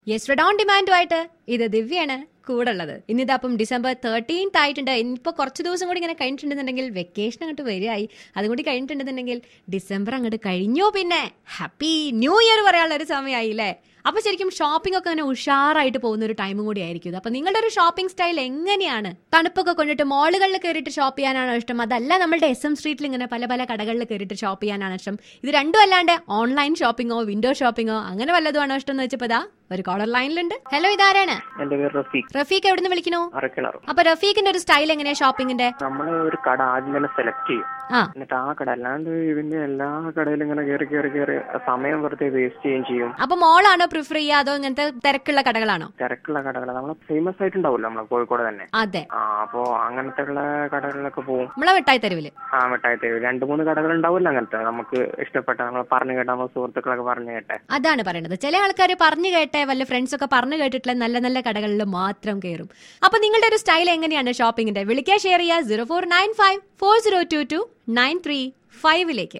Yes on ഡിമാൻഡുമായിട്ട് ഇത് ദിവ്യാണ് കൂടുള്ളത് ഇന്നിതപ്പം December thirteenth ആയിട്ടുണ്ട് ഇനിയിപ്പോൾ കുറച്ച് ദിവസം കൂടി ഇങ്ങനെ കഴിഞ്ഞിട്ടുണ്ടെന്നുണ്ടെങ്കിൽ വെക്കേഷൻ അങ്ങോട്ട് വരികയായി അതും കൂടി കഴിഞ്ഞിട്ടുണ്ടെന്നുണ്ടെങ്കിൽ ഡിസംബർ അങ്ങോട്ട് കഴിഞ്ഞോ പിന്നെ ഹാപ്പി ന്യൂ ഇയർ പറയാനുള്ള ഒരു സമയമായി അല്ലേ അപ്പൊ ശരിക്കും ഷോപ്പിംഗ് ഒക്കെ അങ്ങനെ ഉഷാറായിട്ട് പോകുന്ന ഒരു ടൈമും കൂടി ആയിരിക്കും ഇത്. അപ്പൊ നിങ്ങളുടെ ഒരു ഷോപ്പിംഗ് സ്റ്റൈൽ എങ്ങനെയാണ് തണുപ്പൊക്കെ കൊണ്ടിട്ട് മാളുകളിൽ കയറിയിട്ട് ഷോപ്പ് ചെയ്യാനാണോ ഇഷ്ടം അതല്ല നമ്മളുടെ എസ് എം സ്ട്രീറ്റിൽ ഇങ്ങനെ പല പല കടകളിൽ കയറിയിട്ട് ഷോപ്പ് ചെയ്യാനാണ് ഇഷ്ടം ഇത് രണ്ടും അല്ലാണ്ട് ഓൺലൈൻ ഷോപ്പിങ്ങോ വിൻഡോ ഷോപ്പിങ്ങോ അങ്ങനെ വല്ലതുമാണോ ഇഷ്ടം എന്ന് വെച്ചപ്പോ ദാ ഒരു കോളർ ലൈനിലുണ്ട് ഹലോ ഇതാരാണ് എന്റെ പേര് റഫീഖ് റഫീഖ് എവിടെ നിന്ന് വിളിക്കണോ അറക്കിണർ അപ്പൊ റഫീഖിന്റെ ഒരു സ്റ്റൈൽ എങ്ങനെയാ ഷോപ്പിംഗിന്റെ നമ്മള് ഒരു കട ആദ്യം തന്നെ സെലക്ട് ചെയ്യും ആ എന്നിട്ട് ആ കട അല്ലാണ്ട് ഇതിന്റെ എല്ലാ കടയിലും ഇങ്ങനെ കയറി കയറി കയറി സമയം വെറുതെ വേസ്റ്റ് ചെയ്യുകയും ചെയ്യും അപ്പൊ മോളാണോ പ്രിഫർ ചെയ്യുക അതോ ഇങ്ങനത്തെ തിരക്കുള്ള കടകളാണോ തിരക്കുള്ള കടകൾ നമ്മളെ ഫേമസ് ആയിട്ടുണ്ടാവില്ല നമ്മളെ കോഴിക്കോട് തന്നെ അതെ ആ അപ്പോ അങ്ങനത്തെ ഉള്ള കടകളിലൊക്കെ പോകും നമ്മളെ മിഠായി തെരുവില് ആ മിഠായി തെരുവ് രണ്ട് മൂന്ന് കടകൾ ഉണ്ടാവില്ല അങ്ങനത്തെ നമുക്ക് ഇഷ്ടപ്പെട്ട നമ്മൾ പറഞ്ഞു കേട്ട നമ്മൾ സുഹൃത്തുക്കളൊക്കെ പറഞ്ഞു കേട്ടെ അതാണ് പറയുന്നത് ചില ആൾക്കാർ പറഞ്ഞു കേട്ടെ വല്ല ഫ്രണ്ട്സ് ഒക്കെ പറഞ്ഞു കേട്ടിട്ടുള്ള നല്ല നല്ല കടകളിൽ മാത്രം കയറും അപ്പൊ നിങ്ങളുടെ ഒരു സ്റ്റൈൽ എങ്ങനെയാണ് ഷോപ്പിംഗിന്റെ വിളിക്കാൻ ഷെയർ ചെയ്യുക zero four nine five four zero two two nine three ഫൈവിലേക്ക്